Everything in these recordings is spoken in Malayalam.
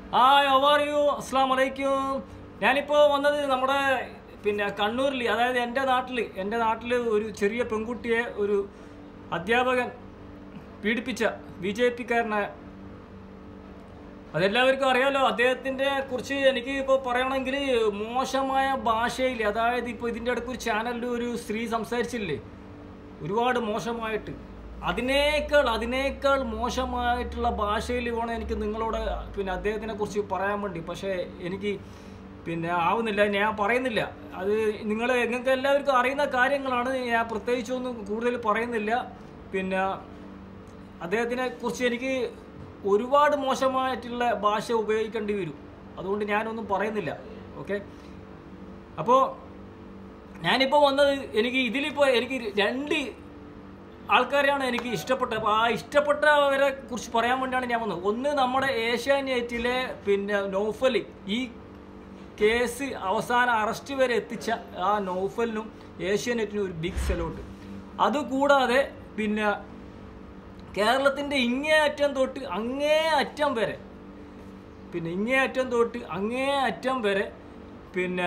ഹായ് ഹവർ യു അസ്സാം വലൈക്കും ഞാനിപ്പോൾ വന്നത് നമ്മുടെ പിന്നെ കണ്ണൂരിൽ അതായത് എൻ്റെ നാട്ടിൽ എൻ്റെ നാട്ടിൽ ഒരു ചെറിയ പെൺകുട്ടിയെ ഒരു അധ്യാപകൻ പീഡിപ്പിച്ച ബി ജെ പിക്കാരനായ അതെല്ലാവർക്കും അറിയാലോ അദ്ദേഹത്തിൻ്റെ കുറിച്ച് എനിക്ക് ഇപ്പോൾ പറയണമെങ്കിൽ മോശമായ ഭാഷയിൽ അതായത് ഇപ്പോൾ ഇതിൻ്റെ അടുത്ത് ഒരു ചാനലിൽ ഒരു സ്ത്രീ സംസാരിച്ചില്ലേ ഒരുപാട് മോശമായിട്ട് അതിനേക്കാൾ അതിനേക്കാൾ മോശമായിട്ടുള്ള ഭാഷയിൽ വേണം എനിക്ക് നിങ്ങളോട് പിന്നെ അദ്ദേഹത്തിനെ കുറിച്ച് പറയാൻ വേണ്ടി പക്ഷേ എനിക്ക് പിന്നെ ആവുന്നില്ല ഞാൻ പറയുന്നില്ല അത് നിങ്ങൾ നിങ്ങൾക്ക് എല്ലാവർക്കും അറിയുന്ന കാര്യങ്ങളാണ് ഞാൻ പ്രത്യേകിച്ചൊന്നും കൂടുതൽ പറയുന്നില്ല പിന്നെ അദ്ദേഹത്തിനെ കുറിച്ച് എനിക്ക് ഒരുപാട് മോശമായിട്ടുള്ള ഭാഷ ഉപയോഗിക്കേണ്ടി വരും അതുകൊണ്ട് ഞാനൊന്നും പറയുന്നില്ല ഓക്കെ അപ്പോൾ ഞാനിപ്പോൾ വന്നത് എനിക്ക് ഇതിലിപ്പോൾ എനിക്ക് രണ്ട് ആൾക്കാരെയാണ് എനിക്ക് ഇഷ്ടപ്പെട്ടത് അപ്പോൾ ആ ഇഷ്ടപ്പെട്ടവരെ കുറിച്ച് പറയാൻ വേണ്ടിയാണ് ഞാൻ വന്നത് ഒന്ന് നമ്മുടെ ഏഷ്യാനെറ്റിലെ പിന്നെ നൗഫൽ ഈ കേസ് അവസാന അറസ്റ്റ് വരെ എത്തിച്ച ആ നൗഫലിനും ഏഷ്യാനെറ്റിനും ഒരു ബിഗ് സെലോട്ട് അതുകൂടാതെ പിന്നെ കേരളത്തിൻ്റെ ഇങ്ങേ അറ്റം തൊട്ട് അങ്ങേ അറ്റം വരെ പിന്നെ ഇങ്ങേ അറ്റം തൊട്ട് അങ്ങേ അറ്റം വരെ പിന്നെ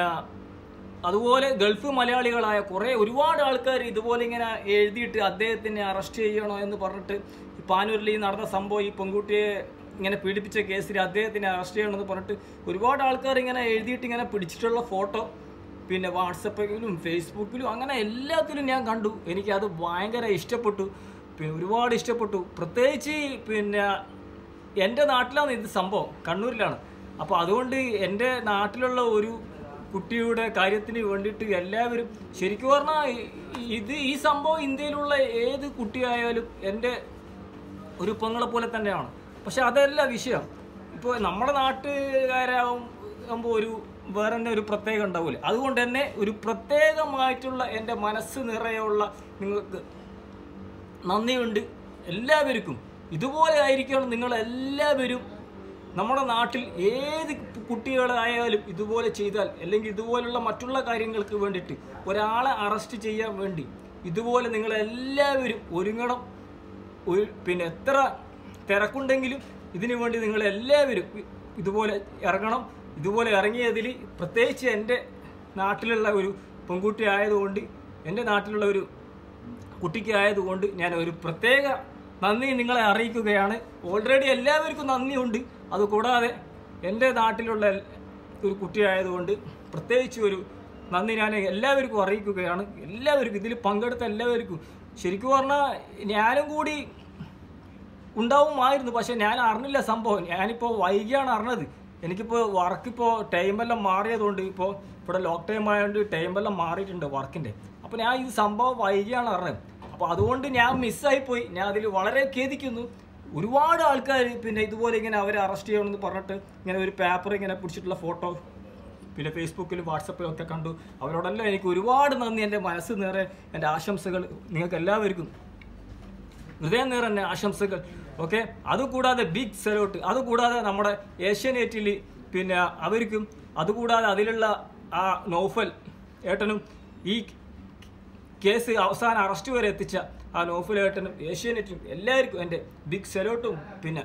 അതുപോലെ ഗൾഫ് മലയാളികളായ കുറേ ഒരുപാട് ആൾക്കാർ ഇതുപോലെ ഇങ്ങനെ എഴുതിയിട്ട് അദ്ദേഹത്തിനെ അറസ്റ്റ് ചെയ്യണോ എന്ന് പറഞ്ഞിട്ട് ഈ പാനൂരിൽ ഈ നടന്ന സംഭവം ഈ പെൺകുട്ടിയെ ഇങ്ങനെ പീഡിപ്പിച്ച കേസിൽ അദ്ദേഹത്തിനെ അറസ്റ്റ് ചെയ്യണമെന്ന് പറഞ്ഞിട്ട് ഒരുപാട് ആൾക്കാർ ഇങ്ങനെ എഴുതിയിട്ട് ഇങ്ങനെ പിടിച്ചിട്ടുള്ള ഫോട്ടോ പിന്നെ വാട്സപ്പിലും ഫേസ്ബുക്കിലും അങ്ങനെ എല്ലാത്തിലും ഞാൻ കണ്ടു എനിക്കത് ഭയങ്കര ഇഷ്ടപ്പെട്ടു പിന്നെ ഒരുപാട് ഇഷ്ടപ്പെട്ടു പ്രത്യേകിച്ച് പിന്നെ എൻ്റെ നാട്ടിലാണ് ഇത് സംഭവം കണ്ണൂരിലാണ് അപ്പോൾ അതുകൊണ്ട് എൻ്റെ നാട്ടിലുള്ള ഒരു കുട്ടിയുടെ കാര്യത്തിന് വേണ്ടിയിട്ട് എല്ലാവരും ശരിക്കും പറഞ്ഞാൽ ഇത് ഈ സംഭവം ഇന്ത്യയിലുള്ള ഏത് കുട്ടിയായാലും എൻ്റെ ഒരു പെങ്ങളെ പോലെ തന്നെയാണ് പക്ഷെ അതല്ല വിഷയം ഇപ്പോൾ നമ്മുടെ നാട്ടുകാരാകും ആകുമ്പോൾ ഒരു വേറെ തന്നെ ഒരു പ്രത്യേകം ഉണ്ടാവില്ല അതുകൊണ്ട് തന്നെ ഒരു പ്രത്യേകമായിട്ടുള്ള എൻ്റെ മനസ്സ് നിറയുള്ള നിങ്ങൾക്ക് നന്ദിയുണ്ട് എല്ലാവർക്കും ഇതുപോലെ ആയിരിക്കണം നിങ്ങൾ എല്ലാവരും നമ്മുടെ നാട്ടിൽ ഏത് കുട്ടികളായാലും ഇതുപോലെ ചെയ്താൽ അല്ലെങ്കിൽ ഇതുപോലുള്ള മറ്റുള്ള കാര്യങ്ങൾക്ക് വേണ്ടിയിട്ട് ഒരാളെ അറസ്റ്റ് ചെയ്യാൻ വേണ്ടി ഇതുപോലെ നിങ്ങൾ എല്ലാവരും ഒരുങ്ങണം ഒരു പിന്നെ എത്ര തിരക്കുണ്ടെങ്കിലും ഇതിനു വേണ്ടി നിങ്ങൾ എല്ലാവരും ഇ- ഇതുപോലെ ഇറങ്ങണം ഇതുപോലെ ഇറങ്ങിയതിൽ പ്രത്യേകിച്ച് എൻ്റെ നാട്ടിലുള്ള ഒരു പെൺകുട്ടി ആയതുകൊണ്ട് എൻ്റെ നാട്ടിലുള്ള ഒരു കുട്ടിക്ക് ആയതുകൊണ്ട് ഞാൻ ഒരു പ്രത്യേക നന്ദി നിങ്ങളെ അറിയിക്കുകയാണ് ഓൾറെഡി എല്ലാവർക്കും നന്ദിയുണ്ട് അതുകൂടാതെ എൻ്റെ നാട്ടിലുള്ള എൽ- ഒരു കുട്ടിയായതുകൊണ്ട് പ്രത്യേകിച്ച് ഒരു നന്ദി ഞാൻ എല്ലാവർക്കും അറിയിക്കുകയാണ് എല്ലാവർക്കും ഇതിൽ പങ്കെടുത്ത എല്ലാവർക്കും ശരിക്കും പറഞ്ഞാൽ ഞാനും കൂടി ഉണ്ടാവുമായിരുന്നു പക്ഷെ ഞാൻ അറിഞ്ഞില്ല സംഭവം ഞാനിപ്പോൾ വൈകിയാണ് അറിഞ്ഞത് എനിക്കിപ്പോൾ വർക്കിപ്പോൾ ടൈമെല്ലാം മാറിയതുകൊണ്ട് ഇപ്പോൾ ഇവിടെ ലോക്ക് ടൈം ആയതുകൊണ്ട് ടൈമെല്ലാം മാറിയിട്ടുണ്ട് വർക്കിൻ്റെ അപ്പോൾ ഞാൻ ഈ സംഭവം വൈകിയാണ് അറിഞ്ഞത് അപ്പോൾ അതുകൊണ്ട് ഞാൻ മിസ്സായിപ്പോയി ഞാൻ അതിൽ വളരെ ഖേദിക്കുന്നു ഒരുപാട് ആൾക്കാർ പിന്നെ ഇതുപോലെ ഇങ്ങനെ അവരെ അറസ്റ്റ് ചെയ്യണമെന്ന് പറഞ്ഞിട്ട് ഇങ്ങനെ ഒരു പേപ്പർ ഇങ്ങനെ പിടിച്ചിട്ടുള്ള ഫോട്ടോ പിന്നെ ഫേസ്ബുക്കിലും വാട്സപ്പിലും ഒക്കെ കണ്ടു അവരോടെല്ലാം എനിക്ക് ഒരുപാട് നന്ദി എൻ്റെ മനസ്സ് നിറയെ എൻ്റെ ആശംസകൾ നിങ്ങൾക്ക് എല്ലാവർക്കും ഹൃദയം നിറഞ്ഞ ആശംസകൾ ഓക്കെ അതുകൂടാതെ ബിഗ് സെലോട്ട് അതുകൂടാതെ നമ്മുടെ ഏഷ്യാനെറ്റിൽ പിന്നെ അവർക്കും അതുകൂടാതെ അതിലുള്ള ആ നോഫൽ ഏട്ടനും ഈ കേസ് അവസാന അറസ്റ്റ് വരെ എത്തിച്ച ആ നോഫൽ ഏട്ടനും ഏഷ്യാനെറ്റും എല്ലാവർക്കും എൻ്റെ ബിഗ് സെലോട്ടും പിന്നെ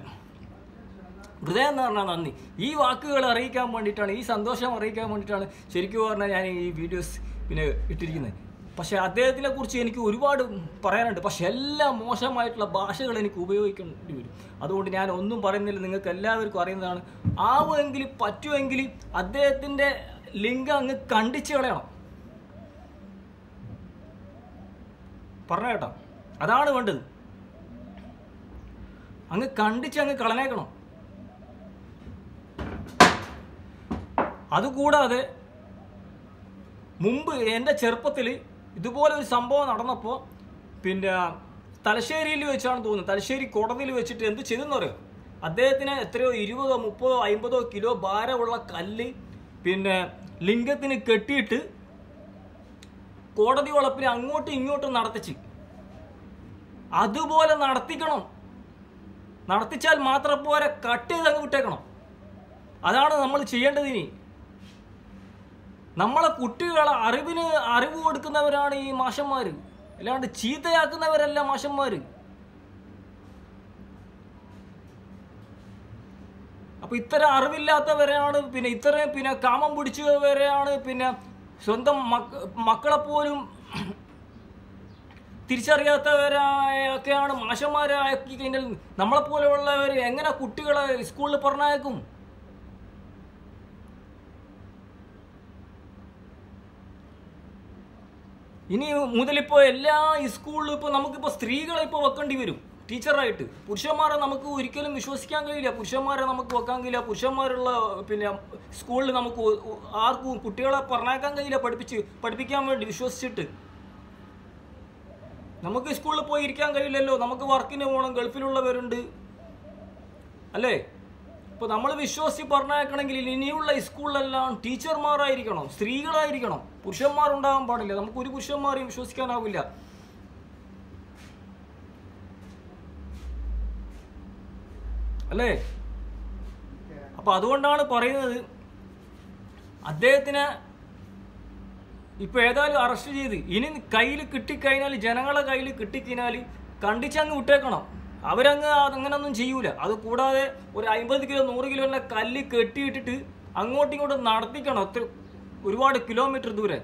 ഹൃദയം എന്ന് പറഞ്ഞാൽ നന്ദി ഈ വാക്കുകൾ അറിയിക്കാൻ വേണ്ടിയിട്ടാണ് ഈ സന്തോഷം അറിയിക്കാൻ വേണ്ടിയിട്ടാണ് ശരിക്കും പറഞ്ഞാൽ ഞാൻ ഈ വീഡിയോസ് പിന്നെ ഇട്ടിരിക്കുന്നത് പക്ഷേ അദ്ദേഹത്തിനെ കുറിച്ച് എനിക്ക് ഒരുപാട് പറയാനുണ്ട് പക്ഷെ എല്ലാം മോശമായിട്ടുള്ള ഭാഷകൾ എനിക്ക് ഉപയോഗിക്കേണ്ടി വരും അതുകൊണ്ട് ഞാൻ ഒന്നും പറയുന്നില്ല നിങ്ങൾക്ക് എല്ലാവർക്കും അറിയുന്നതാണ് ആവുമെങ്കിൽ പറ്റുമെങ്കിൽ അദ്ദേഹത്തിൻ്റെ ലിങ്ക് അങ്ങ് കണ്ടിച്ച് കളയണം പറഞ്ഞ കേട്ടോ അതാണ് വേണ്ടത് അങ്ങ് കണ്ടിച്ച് അങ്ങ് കളഞ്ഞേക്കണം അതുകൂടാതെ മുമ്പ് എൻ്റെ ചെറുപ്പത്തിൽ ഇതുപോലെ ഒരു സംഭവം നടന്നപ്പോൾ പിന്നെ തലശ്ശേരിയിൽ വെച്ചാണ് തോന്നുന്നത് തലശ്ശേരി കോടതിയിൽ വെച്ചിട്ട് എന്ത് ചെയ്തെന്ന് പറയോ അദ്ദേഹത്തിന് എത്രയോ ഇരുപതോ മുപ്പതോ അമ്പതോ കിലോ ഭാരമുള്ള കല്ല് പിന്നെ ലിംഗത്തിന് കെട്ടിയിട്ട് കോടതി വളപ്പിന് അങ്ങോട്ടും ഇങ്ങോട്ടും നടത്തിച്ച് അതുപോലെ നടത്തിക്കണം നടത്തിച്ചാൽ മാത്രം പോരെ കട്ട് ചെയ്ത് അങ്ങ് വിട്ടേക്കണം അതാണ് നമ്മൾ ചെയ്യേണ്ടത് ഇനി നമ്മളെ കുട്ടികളെ അറിവിന് അറിവ് കൊടുക്കുന്നവരാണ് ഈ മാഷന്മാർ അല്ലാണ്ട് ചീത്തയാക്കുന്നവരല്ല മാഷന്മാർ അപ്പൊ ഇത്തരം അറിവില്ലാത്തവരെയാണ് പിന്നെ ഇത്രയും പിന്നെ കാമം പിടിച്ചവരെയാണ് പിന്നെ സ്വന്തം മക്ക മക്കളെ പോലും തിരിച്ചറിയാത്തവരായൊക്കെയാണ് മാഷന്മാരാക്കി കഴിഞ്ഞാൽ നമ്മളെ പോലെയുള്ളവർ എങ്ങനെ കുട്ടികളെ സ്കൂളിൽ പറഞ്ഞയക്കും ഇനി മുതലിപ്പോൾ എല്ലാ സ്കൂളിലും ഇപ്പോൾ നമുക്കിപ്പോൾ സ്ത്രീകളെ ഇപ്പോൾ വെക്കേണ്ടി വരും ടീച്ചറായിട്ട് പുരുഷന്മാരെ നമുക്ക് ഒരിക്കലും വിശ്വസിക്കാൻ കഴിയില്ല പുരുഷന്മാരെ നമുക്ക് വെക്കാൻ കഴിയില്ല പുരുഷന്മാരുള്ള പിന്നെ സ്കൂളിൽ നമുക്ക് ഒ- ഒ- ആർക്കും കുട്ടികളെ പറഞ്ഞേക്കാൻ കഴിയില്ല പഠിപ്പിച്ച് പഠിപ്പിക്കാൻ വേണ്ടി വിശ്വസിച്ചിട്ട് നമുക്ക് സ്കൂളിൽ പോയി ഇരിക്കാൻ കഴിയില്ലല്ലോ നമുക്ക് വർക്കിന് പോകണം ഗൾഫിലുള്ളവരുണ്ട് അല്ലേ ഇപ്പൊ നമ്മൾ വിശ്വസിച്ച് പറഞ്ഞേക്കണമെങ്കിൽ ഇനിയുള്ള സ്കൂളിലെല്ലാം ടീച്ചർമാരായിരിക്കണം സ്ത്രീകളായിരിക്കണം പുരുഷന്മാരുണ്ടാകാൻ പാടില്ല നമുക്ക് ഒരു പുരുഷന്മാരെയും വിശ്വസിക്കാനാവില്ല അല്ലേ അപ്പൊ അതുകൊണ്ടാണ് പറയുന്നത് അദ്ദേഹത്തിന് ഇപ്പൊ ഏതായാലും അറസ്റ്റ് ചെയ്ത് ഇനി കയ്യിൽ കിട്ടിക്കഴിഞ്ഞാൽ ജനങ്ങളെ കയ്യിൽ കിട്ടിക്കഴിഞ്ഞാൽ കണ്ടിച്ചങ്ങ് വിട്ടേക്കണം അവരങ്ങ് അങ്ങനൊന്നും ചെയ്യൂല അത് കൂടാതെ ഒരു അമ്പത് കിലോ നൂറ് കിലോന്റെ കല്ല് കെട്ടിയിട്ടിട്ട് അങ്ങോട്ടും ഇങ്ങോട്ടും നടത്തിക്കണം ഒത്തിരി ഒരുപാട് കിലോമീറ്റർ ദൂരെ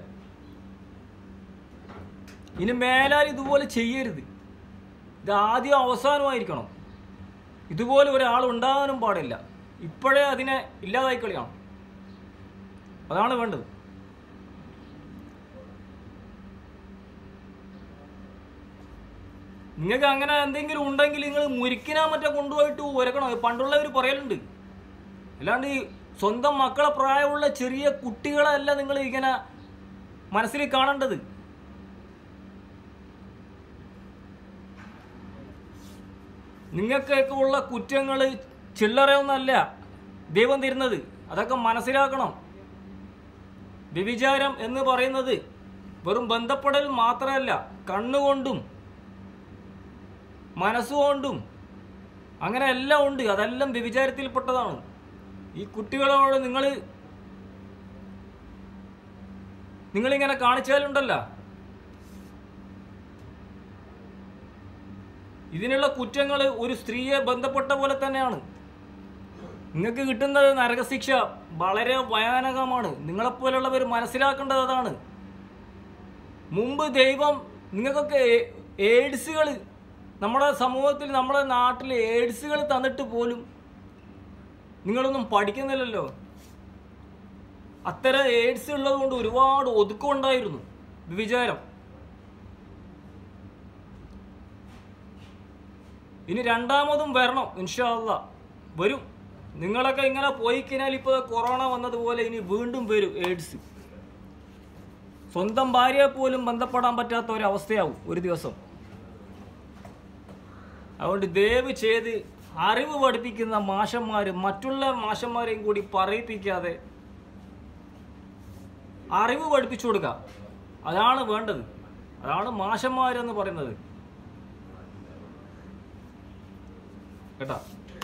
ഇനി മേലാൽ ഇതുപോലെ ചെയ്യരുത് ഇത് ആദ്യം അവസാനമായിരിക്കണം ഇതുപോലെ ഒരാൾ ഉണ്ടാകാനും പാടില്ല ഇപ്പോഴേ അതിനെ ഇല്ലാതായി കളിയാണ് അതാണ് വേണ്ടത് നിങ്ങൾക്ക് അങ്ങനെ എന്തെങ്കിലും ഉണ്ടെങ്കിൽ നിങ്ങൾ മുരിക്കിനാ മറ്റേ കൊണ്ടുപോയിട്ട് ഉരക്കണം പണ്ടുള്ളവർ പറയലുണ്ട് അല്ലാണ്ട് ഈ സ്വന്തം മക്കളെ പ്രായമുള്ള ചെറിയ കുട്ടികളല്ല നിങ്ങൾ ഇങ്ങനെ മനസ്സിൽ കാണേണ്ടത് നിങ്ങൾക്കൊക്കെ ഉള്ള കുറ്റങ്ങൾ ചില്ലറയൊന്നല്ല ദൈവം തരുന്നത് അതൊക്കെ മനസ്സിലാക്കണം വ്യഭിചാരം എന്ന് പറയുന്നത് വെറും ബന്ധപ്പെടൽ മാത്രമല്ല കണ്ണുകൊണ്ടും മനസ്സുകൊണ്ടും അങ്ങനെ എല്ലാം ഉണ്ട് അതെല്ലാം വ്യഭിചാരത്തിൽപ്പെട്ടതാണ് ഈ കുട്ടികളോട് നിങ്ങൾ നിങ്ങളിങ്ങനെ കാണിച്ചാലുണ്ടല്ലോ ഇതിനുള്ള കുറ്റങ്ങൾ ഒരു സ്ത്രീയെ ബന്ധപ്പെട്ട പോലെ തന്നെയാണ് നിങ്ങൾക്ക് കിട്ടുന്നത് നരകശിക്ഷ വളരെ ഭയാനകമാണ് നിങ്ങളെപ്പോലുള്ളവർ മനസ്സിലാക്കേണ്ടത് അതാണ് മുമ്പ് ദൈവം നിങ്ങൾക്കൊക്കെ എയ്ഡ്സുകൾ നമ്മുടെ സമൂഹത്തിൽ നമ്മുടെ നാട്ടിൽ എയ്ഡ്സുകൾ തന്നിട്ട് പോലും നിങ്ങളൊന്നും പഠിക്കുന്നില്ലല്ലോ അത്തരം എയ്ഡ്സ് ഉള്ളത് കൊണ്ട് ഒരുപാട് ഒതുക്കം ഉണ്ടായിരുന്നു വിചാരം ഇനി രണ്ടാമതും വരണം ഇൻഷാല്ല വരും നിങ്ങളൊക്കെ ഇങ്ങനെ പോയി കഴിഞ്ഞാൽ ഇപ്പോൾ കൊറോണ വന്നതുപോലെ ഇനി വീണ്ടും വരും എയ്ഡ്സ് സ്വന്തം ഭാര്യയെ പോലും ബന്ധപ്പെടാൻ പറ്റാത്ത ഒരു അവസ്ഥയാവും ഒരു ദിവസം അതുകൊണ്ട് ദയവ് ചെയ്ത് അറിവ് പഠിപ്പിക്കുന്ന മാഷന്മാർ മറ്റുള്ള മാഷന്മാരെയും കൂടി പറയിപ്പിക്കാതെ അറിവ് പഠിപ്പിച്ചു കൊടുക്കുക അതാണ് വേണ്ടത് അതാണ് മാഷന്മാരെന്ന് പറയുന്നത് കേട്ടാ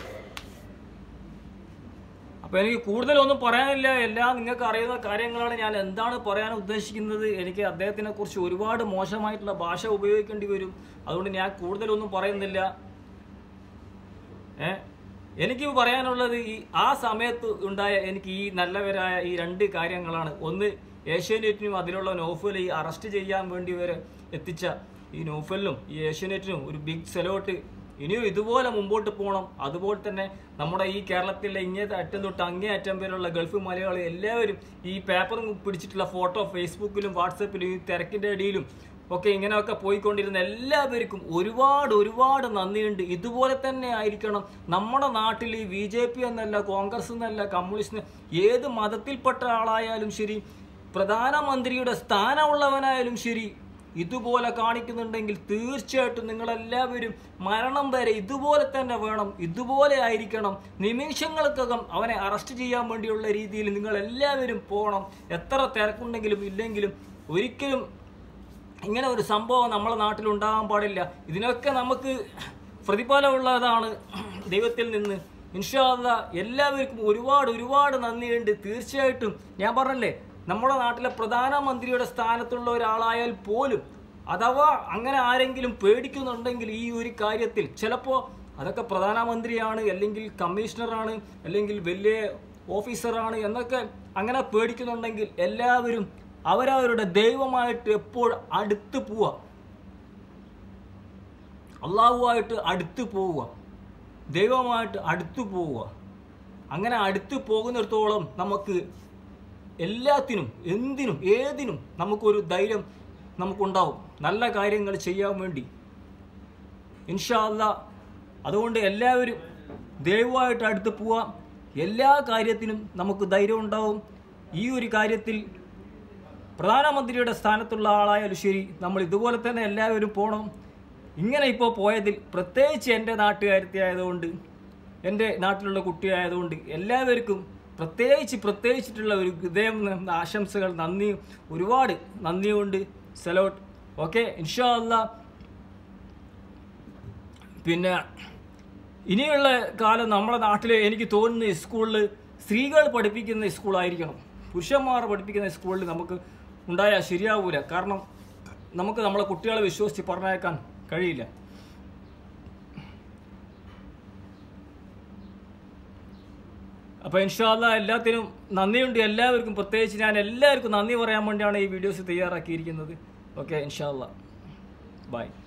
അപ്പൊ എനിക്ക് കൂടുതലൊന്നും പറയാനില്ല എല്ലാം നിങ്ങൾക്ക് അറിയുന്ന കാര്യങ്ങളാണ് ഞാൻ എന്താണ് പറയാൻ ഉദ്ദേശിക്കുന്നത് എനിക്ക് അദ്ദേഹത്തിനെ കുറിച്ച് ഒരുപാട് മോശമായിട്ടുള്ള ഭാഷ ഉപയോഗിക്കേണ്ടി വരും അതുകൊണ്ട് ഞാൻ കൂടുതലൊന്നും പറയുന്നില്ല ഏ എനിക്ക് പറയാനുള്ളത് ഈ ആ സമയത്ത് ഉണ്ടായ എനിക്ക് ഈ നല്ലവരായ ഈ രണ്ട് കാര്യങ്ങളാണ് ഒന്ന് ഏഷ്യാനെറ്റിനും അതിലുള്ള നോഫൽ ഈ അറസ്റ്റ് ചെയ്യാൻ വേണ്ടി വരെ എത്തിച്ച ഈ നോഫലിനും ഈ ഏഷ്യാനെറ്റിനും ഒരു ബിഗ് സെലോട്ട് ഇനിയും ഇതുപോലെ മുമ്പോട്ട് പോകണം അതുപോലെ തന്നെ നമ്മുടെ ഈ കേരളത്തിലെ ഇങ്ങേ അറ്റം തൊട്ട് അങ്ങേ അറ്റം വരെയുള്ള ഗൾഫ് മലയാളി എല്ലാവരും ഈ പേപ്പർ പിടിച്ചിട്ടുള്ള ഫോട്ടോ ഫേസ്ബുക്കിലും വാട്സപ്പിലും ഈ തിരക്കിൻ്റെ ഇടയിലും ഒക്കെ ഇങ്ങനെയൊക്കെ പോയിക്കൊണ്ടിരുന്ന എല്ലാവർക്കും ഒരുപാട് ഒരുപാട് നന്ദിയുണ്ട് ഇതുപോലെ തന്നെ ആയിരിക്കണം നമ്മുടെ നാട്ടിൽ ഈ ബി ജെ പി എന്നല്ല കോൺഗ്രസ് എന്നല്ല കമ്മ്യൂണിസ്റ്റ് ഏത് മതത്തിൽപ്പെട്ട ആളായാലും ശരി പ്രധാനമന്ത്രിയുടെ സ്ഥാനമുള്ളവനായാലും ശരി ഇതുപോലെ കാണിക്കുന്നുണ്ടെങ്കിൽ തീർച്ചയായിട്ടും നിങ്ങളെല്ലാവരും മരണം വരെ ഇതുപോലെ തന്നെ വേണം ഇതുപോലെ ആയിരിക്കണം നിമിഷങ്ങൾക്കകം അവനെ അറസ്റ്റ് ചെയ്യാൻ വേണ്ടിയുള്ള രീതിയിൽ നിങ്ങൾ എല്ലാവരും പോകണം എത്ര തിരക്കുണ്ടെങ്കിലും ഇല്ലെങ്കിലും ഒരിക്കലും ഇങ്ങനെ ഒരു സംഭവം നമ്മളെ നാട്ടിൽ ഉണ്ടാകാൻ പാടില്ല ഇതിനൊക്കെ നമുക്ക് പ്രതിഫലമുള്ളതാണ് ദൈവത്തിൽ നിന്ന് ഇൻഷാല്ല എല്ലാവർക്കും ഒരുപാട് ഒരുപാട് നന്ദിയുണ്ട് തീർച്ചയായിട്ടും ഞാൻ പറഞ്ഞല്ലേ നമ്മുടെ നാട്ടിലെ പ്രധാനമന്ത്രിയുടെ സ്ഥാനത്തുള്ള ഒരാളായാൽ പോലും അഥവാ അങ്ങനെ ആരെങ്കിലും പേടിക്കുന്നുണ്ടെങ്കിൽ ഈ ഒരു കാര്യത്തിൽ ചിലപ്പോൾ അതൊക്കെ പ്രധാനമന്ത്രിയാണ് അല്ലെങ്കിൽ കമ്മീഷണറാണ് അല്ലെങ്കിൽ വലിയ ഓഫീസറാണ് എന്നൊക്കെ അങ്ങനെ പേടിക്കുന്നുണ്ടെങ്കിൽ എല്ലാവരും അവരവരുടെ ദൈവമായിട്ട് എപ്പോൾ അടുത്ത് പോവുക അള്ളാഹുവായിട്ട് അടുത്ത് പോവുക ദൈവമായിട്ട് അടുത്ത് പോവുക അങ്ങനെ അടുത്ത് പോകുന്നിടത്തോളം നമുക്ക് എല്ലാത്തിനും എന്തിനും ഏതിനും നമുക്കൊരു ധൈര്യം നമുക്കുണ്ടാവും നല്ല കാര്യങ്ങൾ ചെയ്യാൻ വേണ്ടി ഇൻഷാ അല്ലാ അതുകൊണ്ട് എല്ലാവരും ദൈവമായിട്ട് അടുത്ത് പോവാം എല്ലാ കാര്യത്തിനും നമുക്ക് ധൈര്യം ഉണ്ടാവും ഈ ഒരു കാര്യത്തിൽ പ്രധാനമന്ത്രിയുടെ സ്ഥാനത്തുള്ള ആളായാലും ശരി നമ്മൾ ഇതുപോലെ തന്നെ എല്ലാവരും പോകണം ഇങ്ങനെ ഇപ്പോൾ പോയതിൽ പ്രത്യേകിച്ച് എൻ്റെ നാട്ടുകാരത്തി ആയതുകൊണ്ട് എൻ്റെ നാട്ടിലുള്ള കുട്ടിയായതുകൊണ്ട് എല്ലാവർക്കും പ്രത്യേകിച്ച് പ്രത്യേകിച്ചിട്ടുള്ള ഒരു ഹൃദയം നിറഞ്ഞ ആശംസകൾ നന്ദി ഒരുപാട് നന്ദിയുണ്ട് സെലോട്ട് ഓക്കെ ഇൻഷാ അല്ലാ പിന്നെ ഇനിയുള്ള കാലം നമ്മുടെ നാട്ടിൽ എനിക്ക് തോന്നുന്ന സ്കൂളിൽ സ്ത്രീകൾ പഠിപ്പിക്കുന്ന സ്കൂളായിരിക്കണം പുരുഷന്മാർ പഠിപ്പിക്കുന്ന സ്കൂളിൽ നമുക്ക് ഉണ്ടായാൽ ശരിയാവൂല കാരണം നമുക്ക് നമ്മളെ കുട്ടികളെ വിശ്വസിച്ച് പറഞ്ഞേക്കാൻ കഴിയില്ല അപ്പോൾ ഇൻഷാല്ല എല്ലാത്തിനും നന്ദിയുണ്ട് എല്ലാവർക്കും പ്രത്യേകിച്ച് ഞാൻ എല്ലാവർക്കും നന്ദി പറയാൻ വേണ്ടിയാണ് ഈ വീഡിയോസ് തയ്യാറാക്കിയിരിക്കുന്നത് ഓക്കെ ഇൻഷാല്ല ബൈ